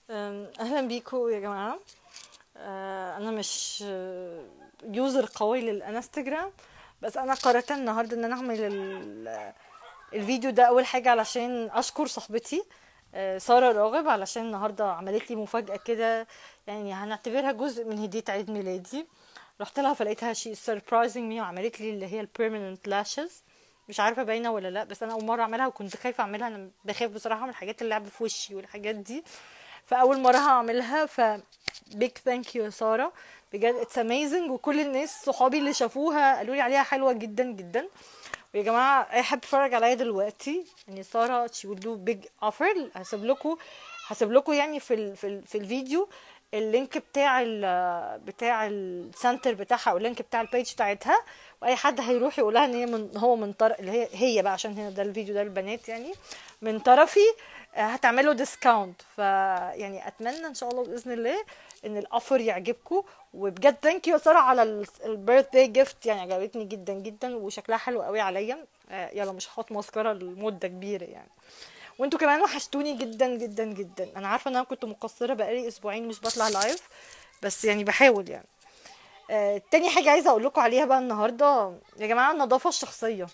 أم، اهلا بيكم يا جماعه أه، انا مش أه، يوزر قوي للانستجرام بس انا قررت النهارده ان انا اعمل ال- الفيديو ده اول حاجه علشان اشكر صاحبتي أه، ساره راغب علشان النهارده عملت لي مفاجاه كده يعني هنعتبرها جزء من هديه عيد ميلادي رحت لها فلقيتها شي سربرايزنج مي وعملت لي اللي هي البيرمننت لاشز مش عارفه باينه ولا لا بس انا اول مره اعملها وكنت خايفه اعملها انا بخاف بصراحه من الحاجات اللي لعب في وشي والحاجات دي فاول مره هعملها ف بيج ثانك يو يا ساره بجد اتس اميزنج وكل الناس صحابي اللي شافوها قالوا لي عليها حلوه جدا جدا ويا جماعه اي حد بيتفرج عليا دلوقتي يعني ساره شي ويل دو بيج اوفر هسيب لكم هسيب لكم يعني في ال في, ال في الفيديو اللينك بتاع ال بتاع السنتر بتاعها او اللينك بتاع البيج بتاعتها واي حد هيروح يقولها ان هي من هو من طرف اللي هي هي بقى عشان هنا ده الفيديو ده البنات يعني من طرفي آه، هتعملوا ديسكاونت فيعني اتمنى ان شاء الله باذن الله ان الاوفر يعجبكم وبجد ثانك يو ساره على البيرث داي جيفت يعني عجبتني جدا جدا وشكلها حلو قوي عليا آه، يلا مش هحط ماسكارا لمده كبيره يعني وانتوا كمان وحشتوني جدا جدا جدا انا عارفه ان انا كنت مقصره بقالي اسبوعين مش بطلع لايف بس يعني بحاول يعني آه، تاني حاجه عايزه اقول لكم عليها بقى النهارده يا جماعه النظافه الشخصيه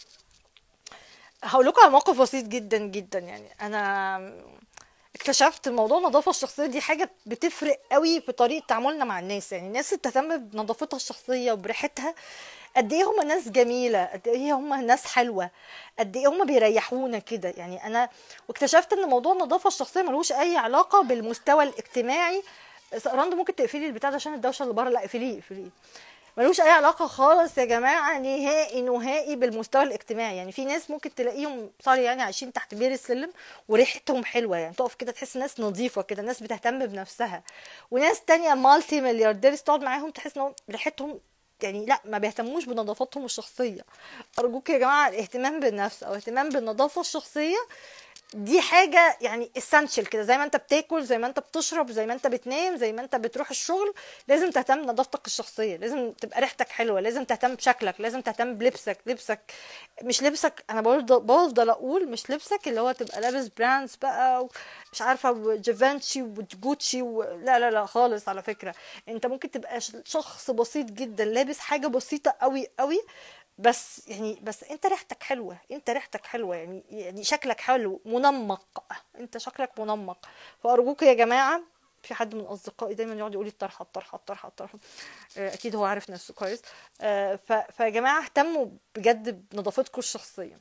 هقول لكم على موقف بسيط جدا جدا يعني انا اكتشفت موضوع النظافه الشخصيه دي حاجه بتفرق قوي في طريقه تعاملنا مع الناس يعني الناس اللي بتهتم بنظافتها الشخصيه وبريحتها قد ايه هم ناس جميله قد ايه هم ناس حلوه قد ايه هم بيريحونا كده يعني انا واكتشفت ان موضوع النظافه الشخصيه ملوش اي علاقه بالمستوى الاجتماعي رند ممكن تقفلي البتاع ده عشان الدوشه اللي بره لا اقفليه اقفليه ملوش اي علاقه خالص يا جماعه نهائي نهائي بالمستوى الاجتماعي يعني في ناس ممكن تلاقيهم سوري يعني عايشين تحت بير السلم وريحتهم حلوه يعني تقف كده تحس ناس نظيفه كده ناس بتهتم بنفسها وناس تانية مالتي مليارديرز تقعد معاهم تحس ان ريحتهم يعني لا ما بيهتموش بنظافتهم الشخصيه ارجوك يا جماعه الاهتمام بالنفس او اهتمام بالنظافه الشخصيه دي حاجة يعني essential كده زي ما انت بتاكل زي ما انت بتشرب زي ما انت بتنام زي ما انت بتروح الشغل لازم تهتم بنظافتك الشخصية لازم تبقى ريحتك حلوة لازم تهتم بشكلك لازم تهتم بلبسك لبسك مش لبسك انا برضه بفضل اقول مش لبسك اللي هو تبقى لابس براندز بقى مش عارفة جيفانشي وجوتشي و... لا لا لا خالص على فكرة انت ممكن تبقى ش- شخص بسيط جدا لابس حاجة بسيطة قوي قوي بس يعني بس انت ريحتك حلوه انت ريحتك حلوه يعني يعني شكلك حلو منمق انت شكلك منمق فارجوك يا جماعه في حد من اصدقائي دايما يقعد يقول لي الطرحه الطرحه الطرحه الطرحه آه، اكيد هو عارف نفسه كويس آه، ف- فيا جماعه اهتموا بجد بنظافتكم الشخصيه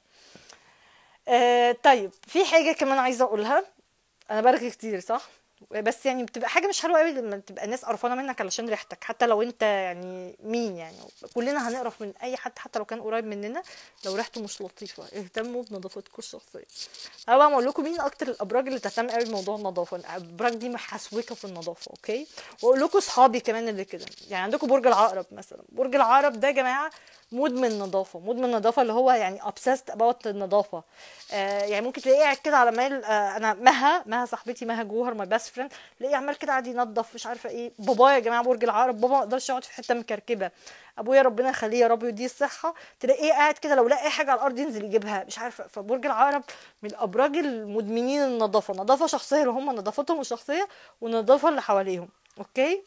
آه، طيب في حاجه كمان عايزه اقولها انا برغي كتير صح بس يعني بتبقى حاجه مش حلوه قوي لما تبقى الناس قرفانه منك علشان ريحتك حتى لو انت يعني مين يعني كلنا هنقرف من اي حد حتى لو كان قريب مننا لو ريحته مش لطيفه اهتموا بنظافتكم الشخصيه انا بقى اقول لكم مين اكتر الابراج اللي تهتم قوي بموضوع النظافه الابراج دي محسوكه في النظافه اوكي واقول لكم اصحابي كمان اللي كده يعني عندكم برج العقرب مثلا برج العقرب ده يا جماعه مدمن نظافه مدمن نظافه اللي هو يعني obsessed about النظافه آه يعني ممكن تلاقيه قاعد كده على مال آه انا مها مها صاحبتي مها جوهر ماي بيست فريند تلاقيه عمال كده قاعد ينظف مش عارفه ايه بابايا يا جماعه برج العقرب بابا ما يقدرش يقعد في حته مكركبه ابويا ربنا يخليه يا رب يديه الصحه تلاقيه قاعد كده لو لقى اي حاجه على الارض ينزل يجيبها مش عارفه فبرج العقرب من الابراج المدمنين النظافه نظافه شخصيه اللي هم نظافتهم الشخصيه والنظافه اللي حواليهم اوكي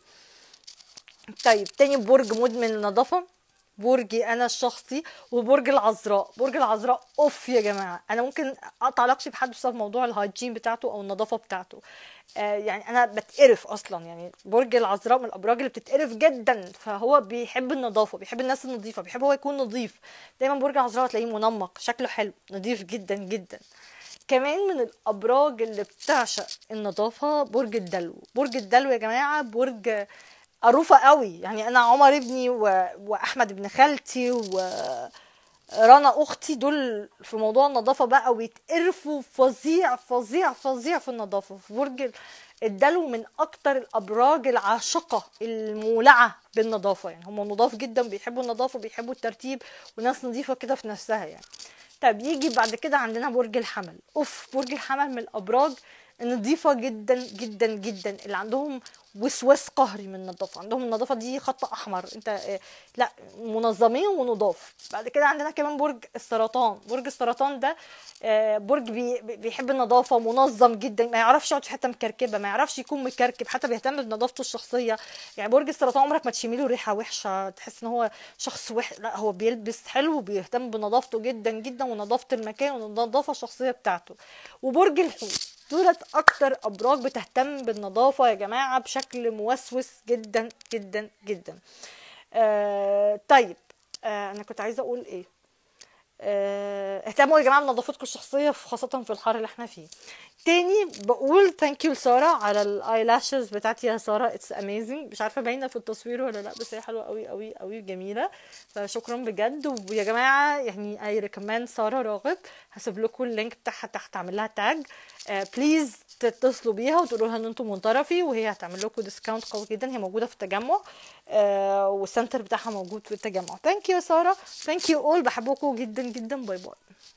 طيب تاني برج مدمن النظافة برجي انا الشخصي وبرج العذراء برج العذراء اوف يا جماعه انا ممكن اقطع علاقتي بحد بسبب موضوع الهايجين بتاعته او النظافه بتاعته آه يعني انا بتقرف اصلا يعني برج العذراء من الابراج اللي بتتقرف جدا فهو بيحب النظافه بيحب الناس النظيفه بيحب هو يكون نظيف دايما برج العذراء تلاقيه منمق شكله حلو نظيف جدا جدا كمان من الابراج اللي بتعشق النظافه برج الدلو برج الدلو يا جماعه برج قروفه قوي يعني انا عمر ابني و... واحمد ابن خالتي ورنا اختي دول في موضوع النظافه بقى ويتقرفوا فظيع فظيع فظيع في النظافه في برج الدلو من اكتر الابراج العاشقه المولعه بالنظافه يعني هم نضاف جدا بيحبوا النظافه بيحبوا الترتيب وناس نظيفه كده في نفسها يعني طب يجي بعد كده عندنا برج الحمل اوف برج الحمل من الابراج نظيفة جدا جدا جدا اللي عندهم وسواس قهري من النظافة عندهم النظافة دي خط أحمر انت آه، لا منظمين ونضاف بعد كده عندنا كمان برج السرطان برج السرطان ده آه، برج بي بي- بيحب النظافة منظم جدا ما يعرفش يقعد في حتة مكركبة ما يعرفش يكون مكركب حتى بيهتم بنظافته الشخصية يعني برج السرطان عمرك ما تشمي له ريحة وحشة تحس ان هو شخص وح لا هو بيلبس حلو وبيهتم بنظافته جدا جدا ونظافة المكان والنظافة الشخصية بتاعته وبرج الحوت دولت اكتر ابراج بتهتم بالنظافة يا جماعة بشكل موسوس جدا جدا جدا آه طيب آه انا كنت عايزة اقول ايه آه، اهتموا يا جماعه بنظافتكم الشخصيه في- خاصه في الحر اللي احنا فيه تاني بقول ثانك يو لساره على الايلاشز بتاعتي يا ساره اتس اميزنج مش عارفه باينه في التصوير ولا لا بس هي حلوه قوي قوي قوي جميله فشكرا بجد ويا جماعه يعني اي ريكومند ساره راغب هسيب لكم اللينك بتاعها تحت اعمل لها تاج بليز تتصلوا بيها وتقولوا لها ان انتم من طرفي وهي هتعمل لكم ديسكاونت قوي جدا هي موجوده في التجمع آه، والسنتر بتاعها موجود في التجمع ثانك يو ساره ثانك يو اول بحبكم جدا جدا باي باي